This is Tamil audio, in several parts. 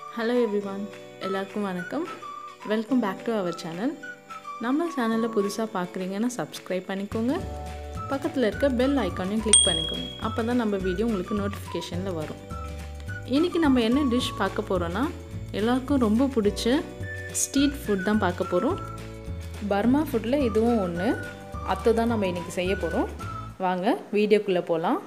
ஹலோ எவ்ரிவான் எல்லாருக்கும் வணக்கம் welcome back to our channel நம்ம சேனலில் புதுசாக பார்க்குறீங்கன்னா சப்ஸ்கிரைப் பண்ணிக்கோங்க பக்கத்தில் இருக்க பெல் ஐக்கானையும் கிளிக் பண்ணிக்கோங்க அப்போ தான் நம்ம வீடியோ உங்களுக்கு நோட்டிஃபிகேஷனில் வரும் இன்றைக்கி நம்ம என்ன டிஷ் பார்க்க போகிறோன்னா எல்லாருக்கும் ரொம்ப பிடிச்ச ஸ்ட்ரீட் ஃபுட் தான் பார்க்க போகிறோம் பர்மா ஃபுட்டில் இதுவும் ஒன்று அத்தை தான் நம்ம இன்றைக்கி செய்ய போகிறோம் வாங்க வீடியோக்குள்ளே போகலாம்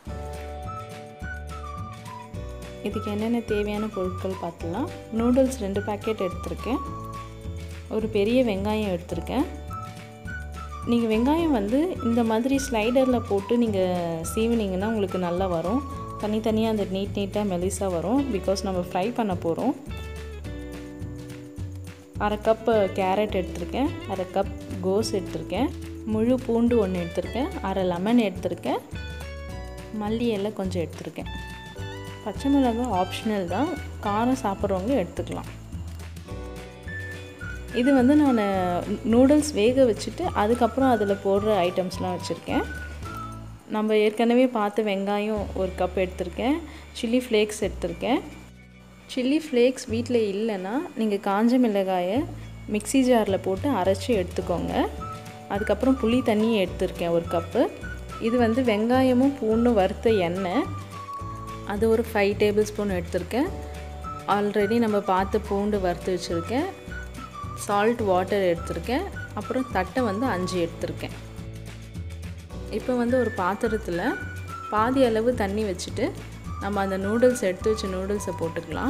இதுக்கு என்னென்ன தேவையான பொருட்கள் பார்த்துலாம் நூடுல்ஸ் ரெண்டு பேக்கெட் எடுத்திருக்கேன் ஒரு பெரிய வெங்காயம் எடுத்திருக்கேன் நீங்கள் வெங்காயம் வந்து இந்த மாதிரி ஸ்லைடரில் போட்டு நீங்கள் சீவினீங்கன்னா உங்களுக்கு நல்லா வரும் தனித்தனியாக அந்த நீட் நீட்டாக மெலிசாக வரும் பிகாஸ் நம்ம ஃப்ரை பண்ண போகிறோம் அரை கப் கேரட் எடுத்திருக்கேன் அரை கப் கோஸ் எடுத்திருக்கேன் முழு பூண்டு ஒன்று எடுத்திருக்கேன் அரை லெமன் எடுத்திருக்கேன் மல்லி எல்லாம் கொஞ்சம் எடுத்திருக்கேன் பச்சை மிளகாய் ஆப்ஷனல் தான் காரம் சாப்பிட்றவங்க எடுத்துக்கலாம் இது வந்து நான் நூடுல்ஸ் வேக வச்சுட்டு அதுக்கப்புறம் அதில் போடுற ஐட்டம்ஸ்லாம் வச்சுருக்கேன் நம்ம ஏற்கனவே பார்த்த வெங்காயம் ஒரு கப் எடுத்திருக்கேன் சில்லி ஃப்ளேக்ஸ் எடுத்திருக்கேன் சில்லி ஃப்ளேக்ஸ் வீட்டில் இல்லைன்னா நீங்கள் காஞ்ச மிளகாயை மிக்சி ஜாரில் போட்டு அரைச்சி எடுத்துக்கோங்க அதுக்கப்புறம் புளி தண்ணி எடுத்திருக்கேன் ஒரு கப்பு இது வந்து வெங்காயமும் பூண்டும் வறுத்த எண்ணெய் அது ஒரு ஃபைவ் டேபிள் ஸ்பூன் எடுத்திருக்கேன் ஆல்ரெடி நம்ம பார்த்து பூண்டு வறுத்து வச்சுருக்கேன் சால்ட் வாட்டர் எடுத்திருக்கேன் அப்புறம் தட்டை வந்து அஞ்சு எடுத்திருக்கேன் இப்போ வந்து ஒரு பாத்திரத்தில் பாதி அளவு தண்ணி வச்சுட்டு நம்ம அந்த நூடுல்ஸ் எடுத்து வச்ச நூடுல்ஸை போட்டுக்கலாம்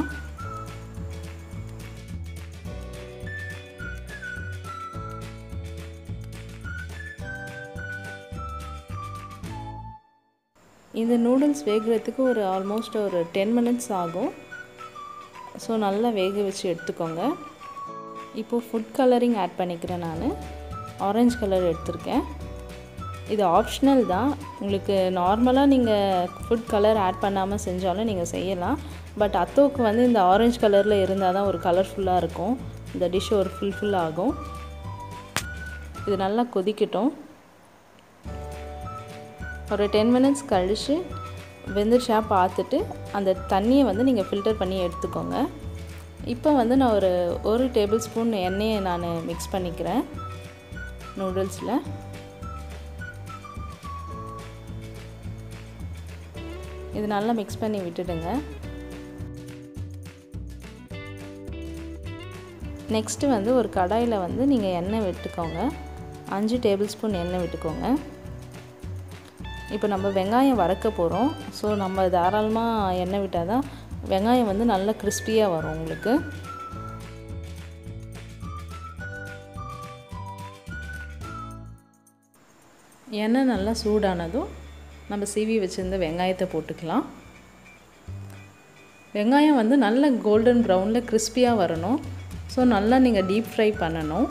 இந்த நூடுல்ஸ் வேகிறதுக்கு ஒரு ஆல்மோஸ்ட் ஒரு டென் மினிட்ஸ் ஆகும் ஸோ நல்லா வேக வச்சு எடுத்துக்கோங்க இப்போது ஃபுட் கலரிங் ஆட் பண்ணிக்கிறேன் நான் ஆரஞ்சு கலர் எடுத்திருக்கேன் இது ஆப்ஷனல் தான் உங்களுக்கு நார்மலாக நீங்கள் ஃபுட் கலர் ஆட் பண்ணாமல் செஞ்சாலும் நீங்கள் செய்யலாம் பட் அத்தோவுக்கு வந்து இந்த ஆரஞ்சு கலரில் இருந்தால் தான் ஒரு கலர்ஃபுல்லாக இருக்கும் இந்த டிஷ் ஒரு ஃபுல்ஃபில் ஆகும் இது நல்லா கொதிக்கட்டும் ஒரு டென் மினிட்ஸ் கழித்து வெந்துருச்சா பார்த்துட்டு அந்த தண்ணியை வந்து நீங்கள் ஃபில்டர் பண்ணி எடுத்துக்கோங்க இப்போ வந்து நான் ஒரு ஒரு டேபிள் ஸ்பூன் எண்ணெயை நான் மிக்ஸ் பண்ணிக்கிறேன் நூடுல்ஸில் இது நல்லா மிக்ஸ் பண்ணி விட்டுடுங்க நெக்ஸ்ட்டு வந்து ஒரு கடாயில் வந்து நீங்கள் எண்ணெய் விட்டுக்கோங்க அஞ்சு டேபிள் ஸ்பூன் எண்ணெய் விட்டுக்கோங்க இப்போ நம்ம வெங்காயம் வறக்க போகிறோம் ஸோ நம்ம தாராளமாக எண்ணெய் விட்டால் தான் வெங்காயம் வந்து நல்லா கிறிஸ்பியாக வரும் உங்களுக்கு எண்ணெய் நல்லா சூடானதும் நம்ம சீவி வச்சுருந்த வெங்காயத்தை போட்டுக்கலாம் வெங்காயம் வந்து நல்ல கோல்டன் ப்ரௌனில் கிறிஸ்பியாக வரணும் ஸோ நல்லா நீங்கள் டீப் ஃப்ரை பண்ணணும்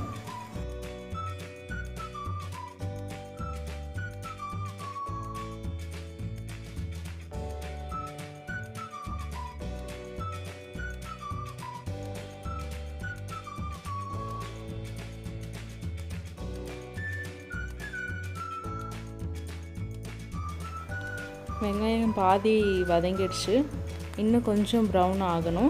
வெங்காயம் பாதி வதங்கிடுச்சு இன்னும் கொஞ்சம் ப்ரௌன் ஆகணும்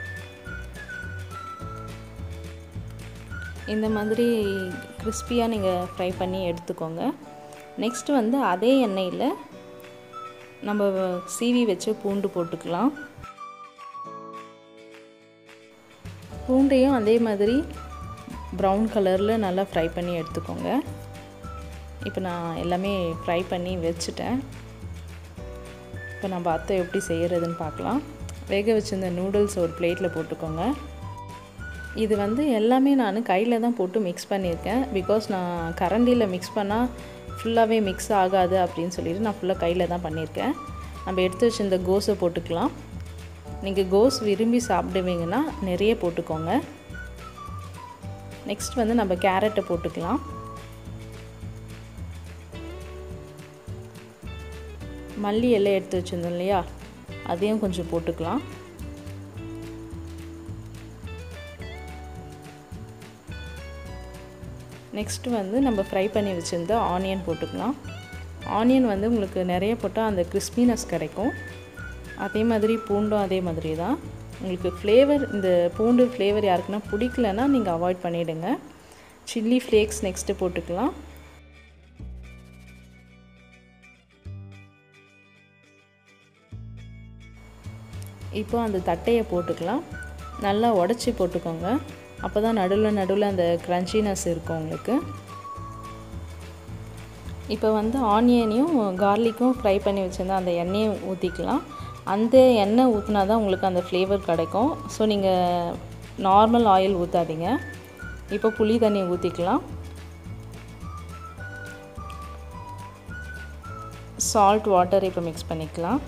இந்த மாதிரி கிறிஸ்பியாக நீங்கள் ஃப்ரை பண்ணி எடுத்துக்கோங்க நெக்ஸ்ட் வந்து அதே எண்ணெயில் நம்ம சீவி வச்சு பூண்டு போட்டுக்கலாம் பூண்டையும் அதே மாதிரி ப்ரௌன் கலரில் நல்லா ஃப்ரை பண்ணி எடுத்துக்கோங்க இப்போ நான் எல்லாமே ஃப்ரை பண்ணி வச்சுட்டேன் இப்போ நம்ம அத்தை எப்படி செய்கிறதுன்னு பார்க்கலாம் வேக வச்சிருந்த நூடுல்ஸ் ஒரு பிளேட்டில் போட்டுக்கோங்க இது வந்து எல்லாமே நான் கையில் தான் போட்டு மிக்ஸ் பண்ணியிருக்கேன் பிகாஸ் நான் கரண்டியில் மிக்ஸ் பண்ணால் ஃபுல்லாகவே மிக்ஸ் ஆகாது அப்படின்னு சொல்லிட்டு நான் ஃபுல்லாக கையில் தான் பண்ணியிருக்கேன் நம்ம எடுத்து வச்சிருந்த கோஸை போட்டுக்கலாம் நீங்கள் கோஸ் விரும்பி சாப்பிடுவீங்கன்னா நிறைய போட்டுக்கோங்க நெக்ஸ்ட் வந்து நம்ம கேரட்டை போட்டுக்கலாம் மல்லி எல்லாம் எடுத்து வச்சுருந்தோம் இல்லையா அதையும் கொஞ்சம் போட்டுக்கலாம் நெக்ஸ்ட்டு வந்து நம்ம ஃப்ரை பண்ணி வச்சுருந்த ஆனியன் போட்டுக்கலாம் ஆனியன் வந்து உங்களுக்கு நிறைய போட்டால் அந்த கிறிஸ்பினஸ் கிடைக்கும் அதே மாதிரி பூண்டும் அதே மாதிரி தான் உங்களுக்கு ஃப்ளேவர் இந்த பூண்டு ஃப்ளேவர் யாருக்குன்னா பிடிக்கலன்னா நீங்கள் அவாய்ட் பண்ணிவிடுங்க சில்லி ஃப்ளேக்ஸ் நெக்ஸ்ட்டு போட்டுக்கலாம் இப்போ அந்த தட்டையை போட்டுக்கலாம் நல்லா உடச்சி போட்டுக்கோங்க அப்போ தான் நடுவில் நடுவில் அந்த க்ரன்ச்சினஸ் இருக்கும் உங்களுக்கு இப்போ வந்து ஆனியனையும் கார்லிக்கும் ஃப்ரை பண்ணி வச்சுருந்தா அந்த எண்ணெயை ஊற்றிக்கலாம் அந்த எண்ணெய் ஊற்றினா தான் உங்களுக்கு அந்த ஃப்ளேவர் கிடைக்கும் ஸோ நீங்கள் நார்மல் ஆயில் ஊற்றாதீங்க இப்போ புளி தண்ணி ஊற்றிக்கலாம் சால்ட் வாட்டர் இப்போ மிக்ஸ் பண்ணிக்கலாம்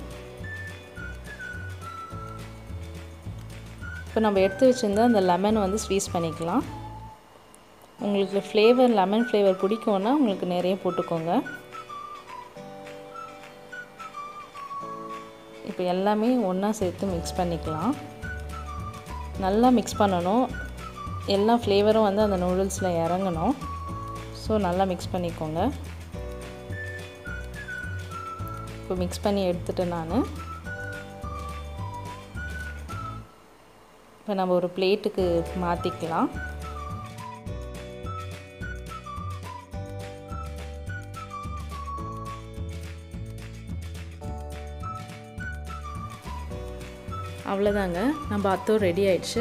இப்போ நம்ம எடுத்து வச்சுருந்தா அந்த லெமன் வந்து ஸ்வீஸ் பண்ணிக்கலாம் உங்களுக்கு ஃப்ளேவர் லெமன் ஃப்ளேவர் பிடிக்கும்னா உங்களுக்கு நிறைய போட்டுக்கோங்க இப்போ எல்லாமே ஒன்றா சேர்த்து மிக்ஸ் பண்ணிக்கலாம் நல்லா மிக்ஸ் பண்ணணும் எல்லா ஃப்ளேவரும் வந்து அந்த நூடுல்ஸில் இறங்கணும் ஸோ நல்லா மிக்ஸ் பண்ணிக்கோங்க இப்போ மிக்ஸ் பண்ணி எடுத்துட்டேன் நான் இப்போ நம்ம ஒரு பிளேட்டுக்கு மாற்றிக்கலாம் அவ்வளோதாங்க நம்ம அத்தோ ரெடி ஆயிடுச்சு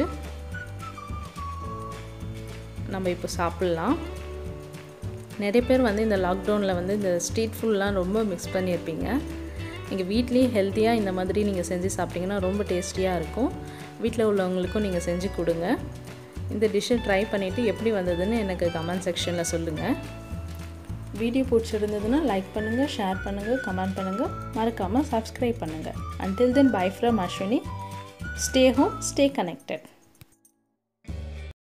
நம்ம இப்போ சாப்பிட்லாம் நிறைய பேர் வந்து இந்த லாக்டவுனில் வந்து இந்த ஸ்ட்ரீட் ஃபுட்லாம் ரொம்ப மிக்ஸ் பண்ணியிருப்பீங்க நீங்கள் வீட்லேயே ஹெல்த்தியாக இந்த மாதிரி நீங்கள் செஞ்சு சாப்பிட்டிங்கன்னா ரொம்ப டேஸ்டியாக இருக்கும் வீட்டில் உள்ளவங்களுக்கும் நீங்கள் செஞ்சு கொடுங்க இந்த டிஷ்ஷை ட்ரை பண்ணிவிட்டு எப்படி வந்ததுன்னு எனக்கு கமெண்ட் செக்ஷனில் சொல்லுங்கள் வீடியோ பிடிச்சிருந்ததுன்னா லைக் பண்ணுங்கள் ஷேர் பண்ணுங்கள் கமெண்ட் பண்ணுங்கள் மறக்காமல் சப்ஸ்கிரைப் பண்ணுங்கள் until then bye from Ashwini stay home stay connected